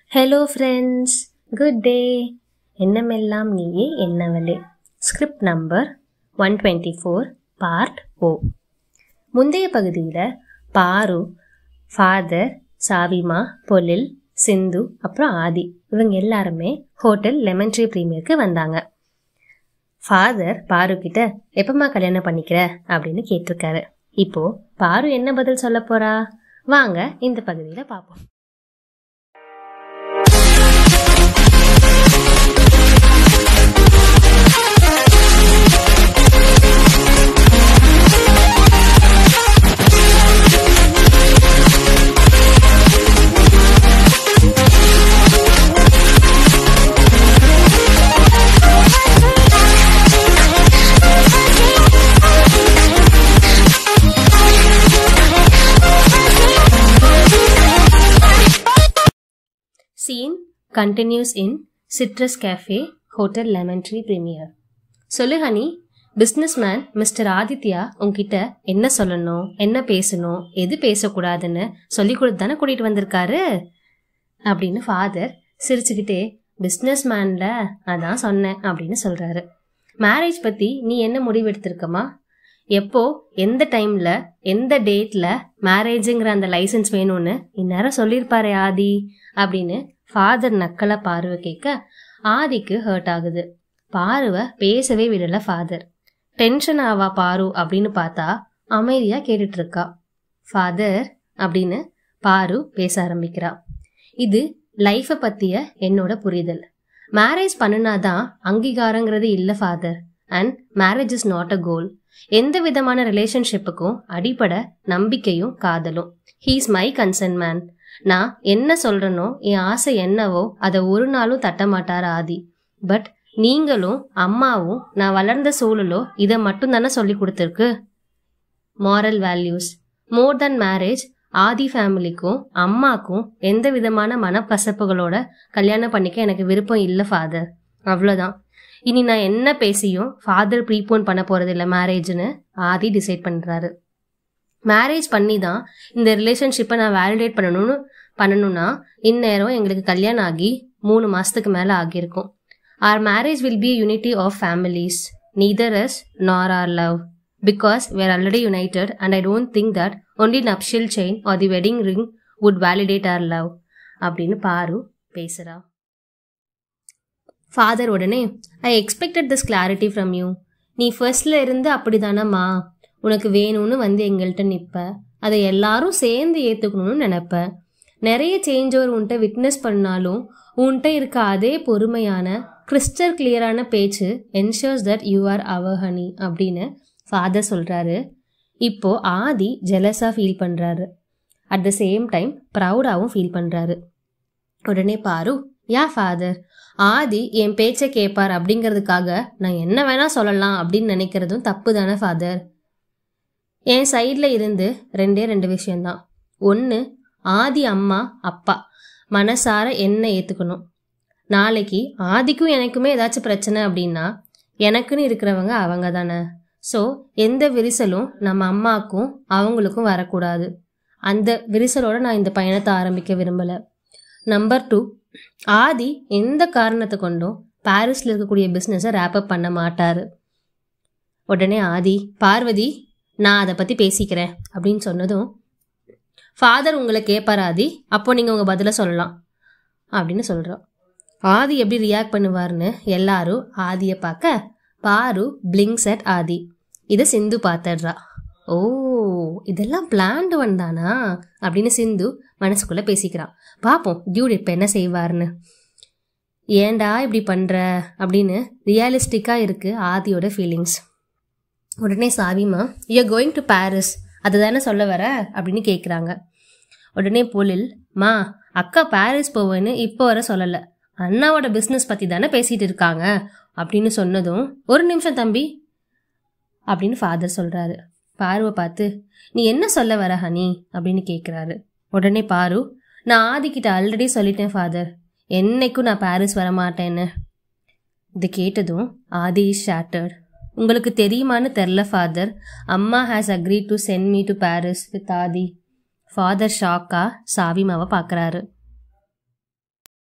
hello friends good day Ennamellam Neeye Ennavale script number one twenty four part ஓ முந்தைய பகுதியில் பாரு ஃபாதர் சாவிமா பொலில் சிந்து அப்புறம் ஆதி இவங்க எல்லாருமே ஹோட்டல் லெமன் ட்ரீ ப்ரீமியருக்கு வந்தாங்க ஃபாதர் பாரு கிட்ட எப்பமா கல்யாணம் பண்ணிக்கிற அப்படின்னு கேட்டிருக்காரு இப்போ பாரு என்ன பதில் சொல்ல போறா வாங்க இந்த பகுதியில் பார்ப்போம் scene continues in citrus cafe hotel lemon tree premier சொல்லு honey businessman mister Aditya உங்ககிட்ட என்ன சொல்லணும் என்ன பேசணும் எது பேசக்கூடாதுன்னு சொல்லி கொடுத்து தானே கூட்டிகிட்டு வந்திருக்காரு அப்படின்னு ஃபாதர் சிரிச்சுக்கிட்டே பிஸ்னஸ் மேன்ல அதான் சொன்னேன் அப்படின்னு சொல்றாரு மேரேஜ் பத்தி நீ என்ன முடிவு எடுத்திருக்கமா எப்போ எந்த டைம்ல எந்த டேட்ல மேரேஜுங்கிற அந்த லைசன்ஸ் வேணும்னு இந்நேரம் சொல்லியிருப்பாரே ஆதி அப்படின்னு ஃபாதர் நக்கலை பார்வை கேட்க ஆதிக்கு ஹர்ட் ஆகுது பாருவை பேசவே விடல ஃபாதர் டென்ஷன் ஆவா பாரு அப்படின்னு பார்த்தா அமைதியா கேட்டுட்டு இருக்கா ஃபாதர் அப்படின்னு பாரு பேச ஆரம்பிக்கிறா இது லைஃப்பை பத்திய என்னோட புரிதல் மேரேஜ் பண்ணுனாதான் அங்கீகாரங்கிறது இல்லை father and marriage is not a goal எந்த விதமான ரிலேஷன்ஷிப்புக்கும் அடிப்படை நம்பிக்கையும் காதலும் ஹீஸ் மை கன்சர்ன் மேன் நான் என்ன சொல்றனோ என் ஆசை என்னவோ அதை ஒரு நாளும் தட்ட மாட்டார் ஆதி பட் நீங்களும் அம்மாவும் நான் வளர்ந்த சூழலோ இதை மட்டும் தானே சொல்லி கொடுத்துருக்கு moral values more then marriage Aadhi ஃபேமிலிக்கும் அம்மாக்கும் எந்த விதமான மனக்கசப்புகளோட கல்யாணம் பண்ணிக்க எனக்கு விருப்பம் இல்லை ஃபாதர் அவ்வளோதான் இனி நான் என்ன பேசியும் ஃபாதர் ப்ரீபோன் பண்ண போறது இல்லை மேரேஜ்னு ஆதி டிசைட் பண்ணுறாரு மேரேஜ் பண்ணி தான் இந்த ரிலேஷன்ஷிப்பை நான் வேலிடேட் பண்ணணும்னு பண்ணணும்னா இந்நேரம் எங்களுக்கு கல்யாணம் ஆகி மூணு மாதத்துக்கு மேலே ஆகியிருக்கும் our marriage will be unity of families neither us nor our love because we're already united and I don't think that only nuptial chain or the wedding ring would validate our love அப்படின்னு பாரு பேசுகிறா father உடனே I expected this clarity from you நீ ஃபர்ஸ்ட்ல இருந்து அப்படிதானம்மா உனக்கு வேணும்னு வந்து எங்கள்கிட்ட நிற்ப அதை எல்லாரும் சேர்ந்து ஏற்றுக்கணும்னு நினைப்ப நிறைய சேஞ்ச் ஓவர் உன்கிட்ட விட்னஸ் பண்ணாலும் உன்கிட்ட இருக்க அதே பொறுமையான கிறிஸ்டல் கிளியரான பேச்சு ensures that you are our honey அப்படின்னு ஃபாதர் சொல்கிறாரு இப்போ ஆதி ஜெலஸாக ஃபீல் பண்ணுறாரு அட் த சேம் டைம் ப்ரௌடாகவும் ஃபீல் பண்ணுறாரு உடனே பாரு யா ஃபாதர் ஆதி என் பேச்சை கேட்பார் அப்படிங்கிறதுக்காக நான் என்ன வேணா சொல்லலாம் அப்படின்னு நினைக்கிறதும் தப்பு தானே ஃபாதர் என் சைடில் இருந்து ரெண்டே ரெண்டு விஷயந்தான் ஒன்று ஆதி அம்மா அப்பா மனசார என்ன ஏற்றுக்கணும் நாளைக்கு ஆதிக்கும் எனக்குமே ஏதாச்சும் பிரச்சனை அப்படின்னா எனக்குன்னு இருக்கிறவங்க அவங்க தானே ஸோ எந்த விரிசலும் நம்ம அம்மாக்கும் அவங்களுக்கும் வரக்கூடாது அந்த விரிசலோட நான் இந்த பயணத்தை ஆரம்பிக்க விரும்பலை நம்பர் டூ ஆதி எந்த காரணத்தை கொண்டும் பாரிஸில் இருக்கக்கூடிய பிஸ்னஸை ரேப்பப் பண்ண மாட்டார் உடனே ஆதி பார்வதி நான் அதை பற்றி பேசிக்கிறேன் அப்படின்னு சொன்னதும் ஃபாதர் உங்களை கேட்பார் ஆதி அப்போ நீங்கள் உங்கள் பதிலை சொல்லலாம் அப்படின்னு சொல்கிறோம் ஆதி எப்படி ரியாக்ட் பண்ணுவார்னு எல்லாரும் ஆதியை பார்க்க பாரு பிளிங்ஸ் அட் ஆதி இதை சிந்து பார்த்துடுறா ஓ இதெல்லாம் பிளான்டு ஒன் தானா அப்படின்னு சிந்து மனசுக்குள்ளே பேசிக்கிறான் பார்ப்போம் டியூட் இப்போ என்ன செய்வார்னு ஏன்டா இப்படி பண்ணுற அப்படின்னு ரியாலிஸ்டிக்காக இருக்குது ஆதியோட ஃபீலிங்ஸ் உடனே சாவிமா யூ கோயிங் டு பாரிஸ் அது தானே சொல்ல வர அப்படின்னு கேட்குறாங்க உடனே பொலில் மா அக்கா பாரிஸ் போவேன்னு இப்போ வர சொல்லலை அண்ணாவோட பிஸ்னஸ் பற்றி தானே பேசிகிட்டு இருக்காங்க அப்படின்னு சொன்னதும் ஒரு நிமிஷம் தம்பி அப்படின்னு ஃபாதர் சொல்கிறாரு பாருவை பார்த்து நீ என்ன சொல்ல வர ஹனி அப்படின்னு கேட்குறாரு உடனே பாரு நான் ஆதிக்கிட்ட ஆல்ரெடி சொல்லிட்டேன் ஃபாதர் என்னைக்கும் நான் பாரிஸ் வர மாட்டேன்னு இது கேட்டதும் ஆதி இஸ் ஷேட்டர்ட் உங்களுக்கு தெரியுமான்னு தெரில ஃபாதர் அம்மா has agree to send me to Paris with Aadhi father ஷாக்கா சாவிமாவை பார்க்குறாரு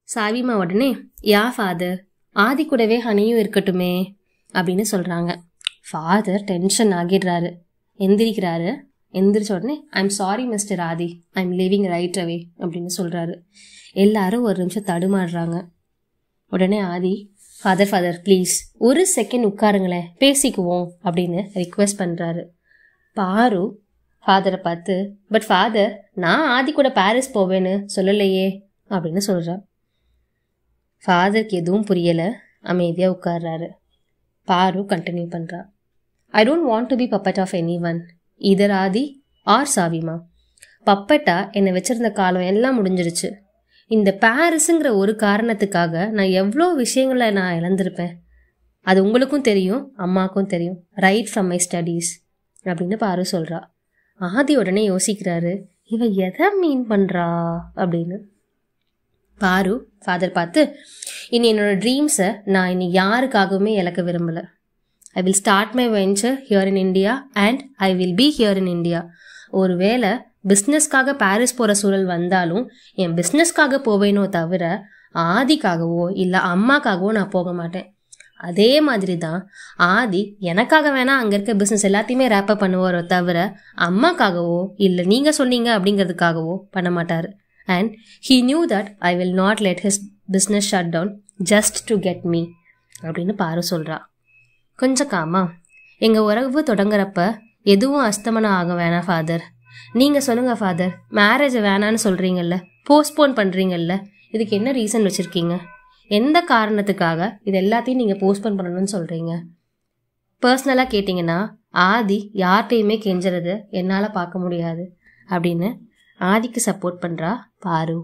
சாவிமா உடனே யா ஃபாதர் ஆதி கூடவே ஹனியும் இருக்கட்டுமே அப்படின்னு சொல்கிறாங்க ஃபாதர் டென்ஷன் ஆகிடுறாரு எந்திரிக்கிறாரு எந்திரிச்ச உடனே I'm sorry mister Aadhi I'm leaving right away அப்படின்னு சொல்கிறாரு எல்லாரும் ஒரு நிமிஷம் தடுமாறுறாங்க உடனே ஆதி ஃபாதர் ஃபாதர் ப்ளீஸ் ஒரு செகண்ட் உட்காருங்களேன் பேசிக்குவோம் அப்படின்னு ரிக்வெஸ்ட் பண்ணுறாரு பாரு ஃபாதரை பார்த்து பட் ஃபாதர் நான் ஆதி கூட பாரிஸ் போவேன்னு சொல்லலையே அப்படின்னு சொல்கிறா ஃபாதருக்கு எதுவும் புரியலை அமைதியாக உட்கார்றாரு பாரு கண்டினியூ பண்ணுறா I don't want to be puppet of anyone either Aadhi R சாவிமா பப்பட்டா என்னை வச்சிருந்த காலம் எல்லாம் முடிஞ்சிருச்சு இந்த பாரிஸுங்கிற ஒரு காரணத்துக்காக நான் எவ்வளோ விஷயங்களை நான் இழந்திருப்பேன் அது உங்களுக்கும் தெரியும் அம்மாவுக்கும் தெரியும் ரைட் ஃப்ரம் மை ஸ்டடீஸ் அப்படின்னு பாரு சொல்கிறா ஆதி உடனே யோசிக்கிறாரு இவ எதை மீன் பண்ணுறா அப்படின்னு பாரு ஃபாதர் பார்த்து இனி என்னோட ட்ரீம்ஸை நான் இனி யாருக்காகவுமே இழக்க விரும்பலை I will start my venture here in India and I will be here in India ஒருவேளை பிஸ்னஸ்க்காக பாரிஸ் போகிற சூழல் வந்தாலும் என் பிஸ்னஸ்க்காக போவேனோ தவிர ஆதிக்காகவோ இல்லை அம்மாக்காகவோ நான் போக மாட்டேன் அதே மாதிரி தான் ஆதி எனக்காக வேணா அங்கே இருக்க பிஸ்னஸ் எல்லாத்தையுமே ரேப்பப் பண்ணுவாரோ தவிர அம்மாக்காகவோ இல்லை நீங்கள் சொன்னீங்க அப்படிங்கிறதுக்காகவோ பண்ண மாட்டார் and he knew that I will not let his business shut down just to get me அப்படின்னு பாரு சொல்கிறா கொஞ்சம் காமா எங்கள் உறவு தொடங்குறப்ப எதுவும் அஸ்தமனம் ஆக வேணாம் ஃபாதர் நீங்கள் சொல்லுங்கள் ஃபாதர் மேரேஜை வேணான்னு சொல்கிறீங்கல்ல போஸ்ட்போன் பண்ணுறீங்கல்ல இதுக்கு என்ன ரீசன் வச்சுருக்கீங்க எந்த காரணத்துக்காக இது எல்லாத்தையும் நீங்கள் போஸ்ட்போன் பண்ணணும்னு சொல்கிறீங்க பர்சனலாக கேட்டிங்கன்னா ஆதி யார்கிட்டையுமே கெஞ்சுறது என்னால் பார்க்க முடியாது அப்படின்னு ஆதிக்கு சப்போர்ட் பண்ணுறா பாரு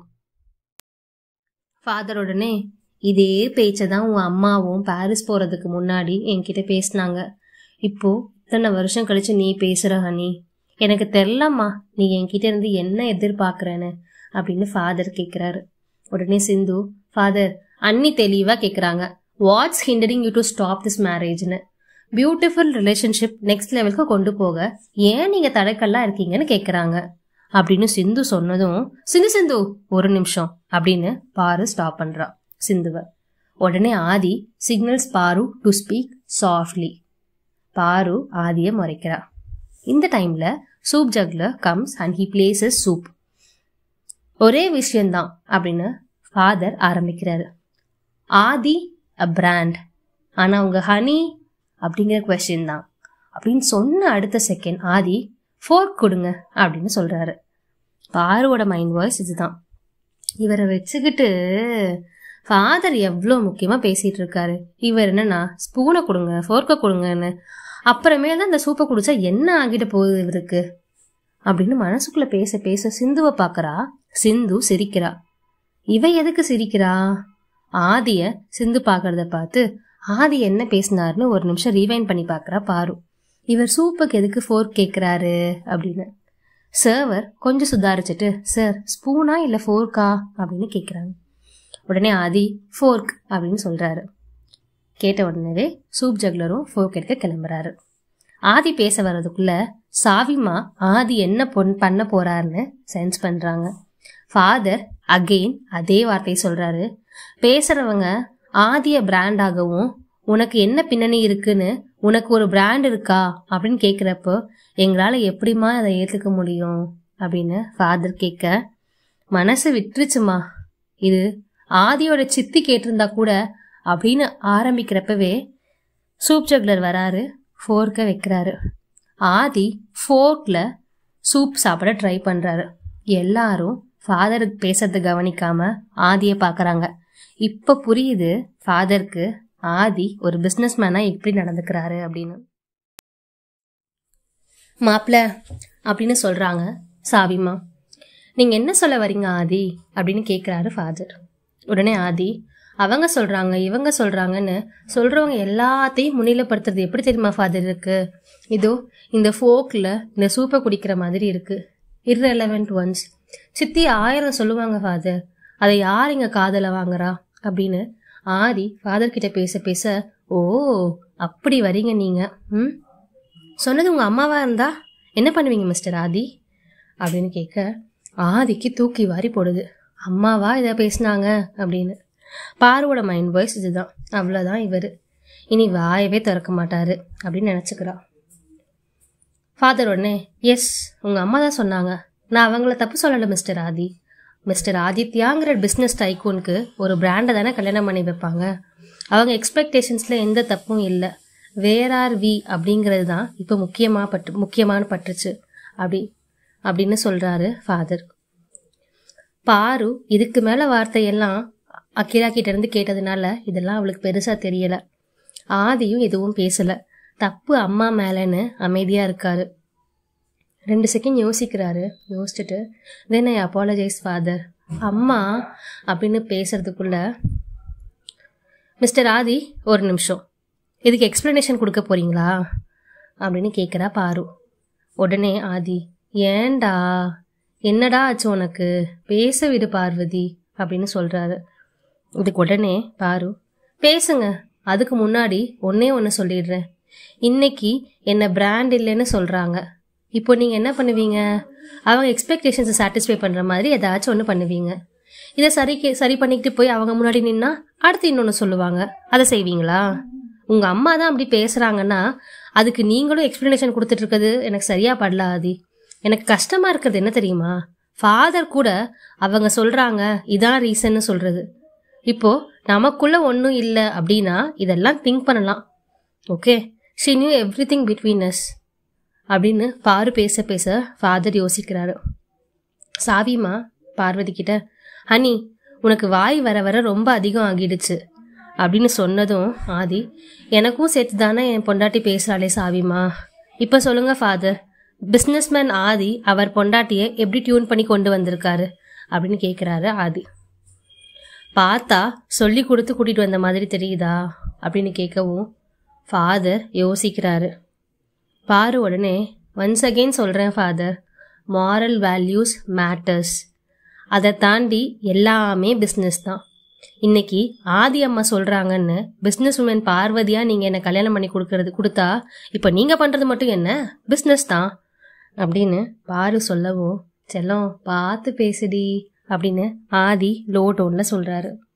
ஃபாதர் உடனே இதே பேச்சை தான் உன் அம்மாவும் பாரிஸ் போகிறதுக்கு முன்னாடி என்கிட்ட பேசினாங்க இப்போ இத்தனை வருஷம் கழிச்சு நீ பேசுகிற ஹனி எனக்கு தெரிலம்மா நீ என்கிட்ட இருந்து என்ன எதிர்பார்க்குறேன்னு அப்படின்னு ஃபாதர் கேட்குறாரு உடனே சிந்து ஃபாதர் அன்னி தெளிவாக கேட்குறாங்க what's hindering you to stop this மேரேஜ்னு பியூட்டிஃபுல் ரிலேஷன்ஷிப் நெக்ஸ்ட் லெவலுக்கு கொண்டு போக ஏன் நீங்கள் தடைக்கல்லாம் இருக்கீங்கன்னு கேட்குறாங்க அப்படின்னு சிந்து சொன்னதும் சிந்து சிந்து ஒரு நிமிஷம் அப்படின்னு பாரு ஸ்டாப் பண்ணுறா சிந்துவை உடனே ஆதி சிக்னல்ஸ் பாரு டு ஸ்பீக் சாஃப்ட்லி பாரு ஆதியை முறைக்கிறா இந்த டைம்ல சூப் ஜக்ல comes and he places soup ஒரே விஷயம்தான் அப்படின்னு ஃபாதர் ஆரம்பிக்கிறாரு ஆதி அ பிராண்ட் ஆனால் உங்க ஹனி அப்படிங்கிற கொஸ்டின் தான் அப்படின்னு சொன்ன அடுத்த செகண்ட் ஆதி ஃபோர்க் கொடுங்க அப்படின்னு சொல்றாரு பாருவோட மைண்ட் வாய்ஸ் இதுதான் இவரை வச்சுக்கிட்டு ஃபாதர் எவ்வளோ முக்கியமாக பேசிட்டு இருக்காரு இவர் என்னன்னா ஸ்பூனை கொடுங்க ஃபோர்க்கை கொடுங்கன்னு அப்புறமே தான் இந்த சூப்பை குடிச்சா என்ன ஆகிட்டு போகுது இவருக்கு அப்படின்னு மனசுக்குள்ள பேச பேச சிந்துவை பார்க்கறா சிந்து சிரிக்கிறா இவ எதுக்கு சிரிக்கிறா ஆதிய சிந்து பார்க்கறத பார்த்து ஆதி என்ன பேசினாருன்னு ஒரு நிமிஷம் ரீவைண்ட் பண்ணி பார்க்கறா பாரு இவர் சூப்புக்கு எதுக்கு ஃபோர்க் கேட்குறாரு அப்படின்னு சர்வர் கொஞ்சம் சுதாரிச்சுட்டு சார் ஸ்பூனா இல்லை ஃபோர்க்கா அப்படின்னு கேட்குறாங்க உடனே ஆதி ஃபோர்க் அப்படின்னு சொல்கிறாரு கேட்ட உடனே சூப் ஜக்லரும் ஃபோர்க் எடுக்க கிளம்புறாரு ஆதி பேச வர்றதுக்குள்ள சாவிமா ஆதி என்ன பொன் பண்ண போறாருன்னு சென்ஸ் பண்றாங்க ஃபாதர் அகெயின் அதே வார்த்தையை சொல்றாரு பேசுறவங்க ஆதிய பிராண்டாகவும் உனக்கு என்ன பின்னணி இருக்குன்னு உனக்கு ஒரு பிராண்ட் இருக்கா அப்படின்னு கேட்குறப்போ எங்களால் எப்படிம்மா அதை ஏற்றுக்க முடியும் அப்படின்னு ஃபாதர் கேட்க மனசு விட்டுருச்சுமா இது ஆதியோட சித்தி கேட்டிருந்தா கூட அப்படின்னு ஆரம்பிக்கிறப்பவே சூப் ஜக்லர் வராரு ஃபோர்க்கை வைக்கிறாரு ஆதி ஃபோர்க்கில் சூப் சாப்பிட ட்ரை பண்ணுறாரு எல்லாரும் ஃபாதர் பேசுறத கவனிக்காம ஆதியை பார்க்குறாங்க இப்போ புரியுது ஃபாதருக்கு ஆதி ஒரு பிஸ்னஸ் மேனாக எப்படி நடந்துக்கிறாரு அப்படின்னு மாப்பிள்ள அப்படின்னு சொல்கிறாங்க சாவிமா நீங்கள் என்ன சொல்ல வரீங்க ஆதி அப்படின்னு கேட்குறாரு ஃபாதர் உடனே ஆதி அவங்க சொல்கிறாங்க இவங்க சொல்கிறாங்கன்னு சொல்கிறவங்க எல்லாத்தையும் முன்னிலைப்படுத்துறது எப்படி தெரியுமா ஃபாதர் இருக்கு இதோ இந்த ஃபோக்கில் இந்த சூப்பை குடிக்கிற மாதிரி இருக்கு இர்ரெலவெண்ட் ஒன்ஸ் சித்தி ஆயிரம் சொல்லுவாங்க ஃபாதர் அதை யார் இங்கே காதலை வாங்குறா அப்படின்னு ஆதி ஃபாதர் கிட்ட பேச பேச ஓ அப்படி வரீங்க நீங்கள் ம் சொன்னது உங்கள் அம்மாவா இருந்தா என்ன பண்ணுவீங்க மிஸ்டர் ஆதி அப்படின்னு கேட்க ஆதிக்கு தூக்கி வாரி போடுது அம்மாவா இதை பேசுனாங்க அப்படின்னு பாருவோட மைண்ட் வாய்ஸ் இதுதான் அவ்வளோதான் இவர் இனி வாயவே திறக்க மாட்டாரு அப்படின்னு நினச்சிக்கிறா ஃபாதர் உடனே எஸ் உங்கள் அம்மா தான் சொன்னாங்க நான் அவங்கள தப்பு சொல்லலை மிஸ்டர் ஆதி மிஸ்டர் ஆதித்யாங்கிற பிஸ்னஸ் டைக்கூனுக்கு ஒரு பிராண்டை தானே கல்யாணம் பண்ணி வைப்பாங்க அவங்க எக்ஸ்பெக்டேஷன்ஸில் எந்த தப்பும் இல்லை வேர் ஆர் வி அப்படிங்கிறது தான் இப்போ முக்கியமாக பட்டு முக்கியமான பட்டுச்சு அப்படி அப்படின்னு சொல்கிறாரு ஃபாதர் பாரு இதுக்கு மேலே வார்த்தையெல்லாம் அக்கிரா கிட்ட இருந்து கேட்டதுனால இதெல்லாம் அவளுக்கு பெருசாக தெரியல ஆதியும் எதுவும் பேசல தப்பு அம்மா மேலேன்னு அமைதியாக இருக்காரு ரெண்டு செகண்ட் யோசிக்கிறாரு யோசிச்சுட்டு தென் ஐ அப்பாலஜைஸ் ஃபாதர் அம்மா அப்படின்னு பேசுறதுக்குள்ள மிஸ்டர் ஆதி ஒரு நிமிஷம் இதுக்கு எக்ஸ்ப்ளனேஷன் கொடுக்க போறீங்களா அப்படின்னு கேட்குறா பாரு உடனே ஆதி ஏன்டா என்னடா ஆச்சு உனக்கு பேச விடு பார்வதி அப்படின்னு சொல்றாரு இதுக்கு உடனே பாரு பேசுங்க அதுக்கு முன்னாடி ஒன்னே ஒன்று சொல்லிடுறேன் இன்னைக்கு என்ன பிராண்ட் இல்லைன்னு சொல்றாங்க இப்போ நீங்க என்ன பண்ணுவீங்க அவங்க எக்ஸ்பெக்டேஷன்ஸை சாட்டிஸ்ஃபை பண்ற மாதிரி ஏதாச்சும் ஒன்று பண்ணுவீங்க இதை சரி கே- சரி பண்ணிக்கிட்டு போய் அவங்க முன்னாடி நின்னா அடுத்து இன்னொன்று சொல்லுவாங்க அதை செய்வீங்களா உங்க அம்மா தான் அப்படி பேசுறாங்கன்னா அதுக்கு நீங்களும் எக்ஸ்பிளனேஷன் கொடுத்துட்டு இருக்கிறது எனக்கு சரியா படல ஆதி எனக்கு கஷ்டமா இருக்கிறது என்ன தெரியுமா ஃபாதர் கூட அவங்க சொல்றாங்க இதான் ரீசன்னு சொல்றது இப்போ நமக்குள்ள ஒன்றும் இல்லை அப்படின்னா இதெல்லாம் திங்க் பண்ணலாம் okay she knew everything between us அப்படின்னு பாரு பேச பேச ஃபாதர் யோசிக்கிறாரு சாவிமா பார்வதி கிட்ட ஹனி உனக்கு வாய் வர வர ரொம்ப அதிகம் ஆகிடுச்சு அப்படின்னு சொன்னதும் ஆதி எனக்கும் சேர்த்து தானே என் பொண்டாட்டி பேசுகிறாளே சாவிமா இப்போ சொல்லுங்க ஃபாதர் பிஸ்னஸ்மேன் ஆதி அவர் பொண்டாட்டியை எப்படி டியூன் பண்ணி கொண்டு வந்திருக்காரு அப்படின்னு கேட்குறாரு ஆதி பார்த்தா சொல்லி கொடுத்து கூட்டிகிட்டு வந்த மாதிரி தெரியுதா அப்படின்னு கேட்கவும் ஃபாதர் யோசிக்கிறாரு பாரு உடனே ஒன்ஸ் அகெயின் சொல்கிறேன் ஃபாதர் மாரல் வேல்யூஸ் மேட்டர்ஸ் அதை தாண்டி எல்லாமே பிஸ்னஸ் தான் இன்னைக்கு ஆதி அம்மா சொல்கிறாங்கன்னு பிஸ்னஸ் உமன் பார்வதியாக நீங்கள் என்ன கல்யாணம் பண்ணி கொடுக்கறது கொடுத்தா இப்போ நீங்கள் பண்ணுறது மட்டும் என்ன பிஸ்னஸ் தான் அப்படின்னு பாரு சொல்லவும் செல்லம் பார்த்து பேசுடி அப்படின்னு ஆதி லோ டோனில் சொல்கிறாரு